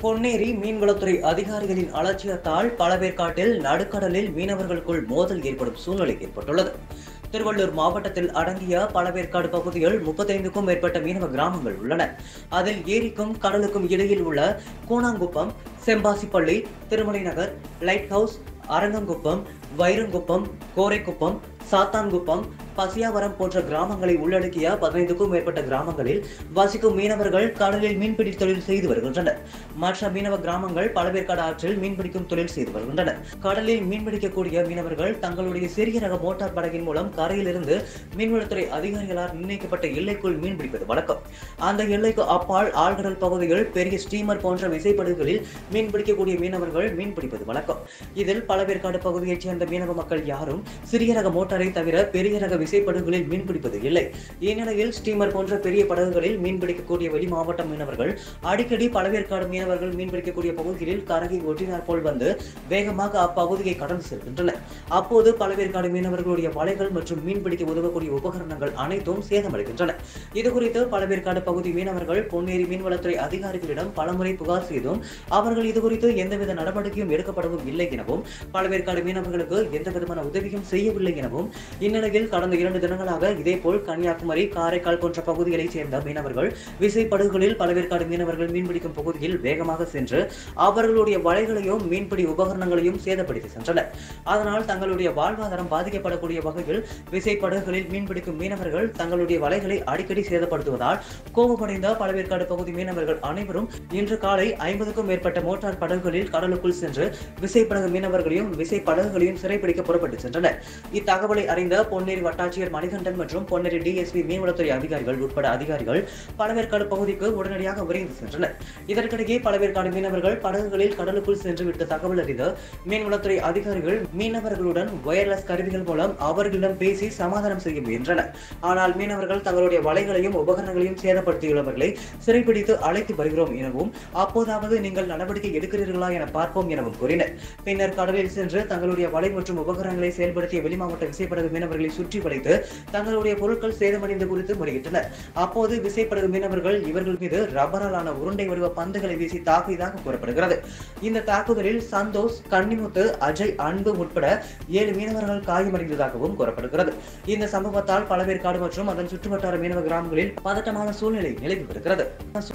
பொன்னேரி மீன்வளத்துறை அதிகாரிகளின் அலட்சியத்தால் பழவேற்காட்டில் நடுக்கடலில் மீனவர்களுக்குள் மோதல் ஏற்படும் சூழ்நிலை ஏற்பட்டுள்ளது திருவள்ளூர் மாவட்டத்தில் அடங்கிய பழவேற்காடு பகுதியில் முப்பத்தைந்துக்கும் மேற்பட்ட மீனவ கிராமங்கள் உள்ளன அதில் ஏரிக்கும் கடலுக்கும் இடையில் உள்ள கூனாங்குப்பம் செம்பாசிப்பள்ளி திருமலை நகர் லைட் ஹவுஸ் அரங்கங்குப்பம் வைரங்குப்பம் கோரைக்குப்பம் சாத்தான்குப்பம் பசியாவரம் போன்ற கிராமங்களை உள்ளடக்கிய பதினைந்துக்கும் மேற்பட்ட கிராமங்களில் வசிக்கும் மீனவர்கள் கடலில் மீன்பிடி தொழில் செய்து வருகின்றனர் மற்ற மீனவ கிராமங்கள் பழவேற்காடு ஆற்றில் மீன்பிடிக்கும் தொழில் செய்து வருகின்றனர் கடலில் மீன்பிடிக்கக்கூடிய மீனவர்கள் தங்களுடைய சிறிய ரக மோட்டார் படகின் மூலம் கரையிலிருந்து மீன்வளத்துறை அதிகாரிகளால் நிர்ணயிக்கப்பட்ட எல்லைக்குள் மீன்பிடிப்பது வழக்கம் அந்த எல்லைக்கு அப்பால் ஆழ்கடல் பகுதிகள் பெரிய ஸ்டீமர் போன்ற விசைப்படகுகளில் மீன்பிடிக்கக்கூடிய மீனவர்கள் மீன்பிடிப்பது வழக்கம் இதில் பழவேற்காடு பகுதியைச் சேர்ந்த மீனவ மக்கள் யாரும் சிறிய ரக மோட்டாரை தவிர பெரிய ரக விசைப்படகுகளில் மீன்பிடிப்பது இல்லை இந்நிலையில் ஸ்டீமர் போன்ற பெரிய படகுகளில் மீன்பிடிக்கக்கூடிய வெளி மாவட்ட மீனவர்கள் அடிக்கடி பழவேற்காடு மீனவர்கள் மீன்பிடிக்கக்கூடிய பகுதிகளில் கரையை ஒட்டினார் போல் வந்து வேகமாக அப்பகுதியை கடந்து செல்கின்றனர் அப்போது பழவேற்காடு மீனவர்களுடைய வலைகள் மற்றும் மீன்பிடிக்க உதவக்கூடிய உபகரணங்கள் அனைத்தும் சேதமடைகின்றன இதுகுறித்து பழவேற்காடு பகுதி மீனவர்கள் பொன்னேரி மீன்வளத்துறை அதிகாரிகளிடம் பலமுறை புகார் செய்தும் அவர்கள் இதுகுறித்து எந்தவித நடவடிக்கையும் எடுக்கப்படவும் இல்லை எனவும் பழவேற்காடு மீனவர்களுக்கு எந்த விதமான உதவியும் செய்யவில்லை எனவும் இந்நிலையில் கடந்த இரண்டு தினங்களாக இதேபோல் கன்னியாகுமரி காரைக்கால் போன்ற பகுதிகளைச் சேர்ந்த மீனவர்கள் விசைப்படகுகளில் பழவேற்காடு மீனவர்கள் மீன்பிடிக்கும் பகுதியில் வேகமாக சென்று அவர்களுடைய வலைகளையும் மீன்பிடி உபகரணங்களையும் சேதப்படுத்தி சென்றனர் அதனால் தங்களுடைய வாழ்வாதாரம் பாதிக்கப்படக்கூடிய வகையில் விசைப்படகுகளில் மீன்பிடிக்கும் மீனவர்கள் தங்களுடைய வலைகளை அடிக்கடி சேதப்படுத்துவதால் கோபமடைந்த பழவேற்காடு பகுதி மீனவர்கள் அனைவரும் இன்று காலை ஐம்பதுக்கும் மேற்பட்ட மோட்டார் படகுகளில் கடலுக்குள் சென்று விசைப்படகு மீனவர்களையும் விசைப்படகுகளையும் சிறைப்பிடிக்க புறப்பட்டு சென்றனர் இத்தகவலை அறிந்த பொன்னேரி வட்டாட்சியர் மணிகண்டன் மற்றும் பொன்னேரி டிஎஸ்பி மீன்வளத்துறை அதிகாரிகள் உட்பட அதிகாரிகள் பழவேற்காடு பகுதிக்கு உடனடியாக விரைந்து சென்றனர் இதற்கிடையே பழவேற்காடு மீனவர்கள் படகுகளில் கடலுக்குள் சென்று விட்ட தகவல் அறிந்த மீன்வளத்துறை அதிகாரிகள் மீனவர்களுடன் ஒயர்லெஸ் கருவிகள் மூலம் அவர்களிடம் பேசி சமாதானம் செய்ய முயன்றனர் ஆனால் மீனவர்கள் தங்களுடைய வலைகளையும் உபகரணங்களையும் சேதப்படுத்தியுள்ளவர்களை சிறைப்பிடித்து அழைத்து வருகிறோம் எனவும் அப்போதாவது நீங்கள் நடவடிக்கை எடுக்கிறீர்களா என பார்ப்போம் எனவும் கூறினர் பின்னர் கடலில் சென்று தங்களுடைய வலை மற்றும் உபகரணங்களை செயல்படுத்திய வெளிமாவட்ட விசைப்படகு மீனவர்களை சுற்றி வளைத்து தங்களுடைய பொருட்கள் சேதமடைந்து குறித்து முறையிட்டனர் அப்போது விசைப்படகு மீனவர்கள் இவர்கள் மீது ரப்பராலான உருண்டை வடிவ பந்துகளை வீசி தாக்கியதாக கூறப்படுகிறது இந்த தாக்குதலில் சந்தோஷ் கன்னிமுத்து அஜய் அன்பு உட்பட ஏழு மீனவர்கள் காயமடைந்ததாகவும் கூறப்படுகிறது இந்த சம்பவத்தால் பழவேற்காடு மற்றும் அதன் சுற்றுவட்டார மீனவ கிராமங்களில் பதட்டமான சூழ்நிலை நிலவி வருகிறது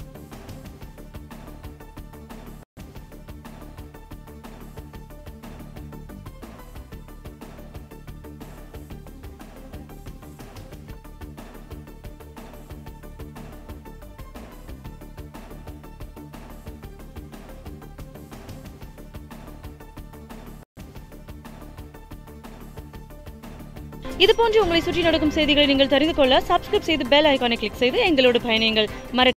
இது போன்று உங்களை சுற்றி நடக்கும் செய்திகளை நீங்கள் தெரிந்து கொள்ள சப்ஸ்கிரைப் செய்து பெல் ஐகானை கிளிக் செய்து எங்களோடு பயணியுங்கள் மற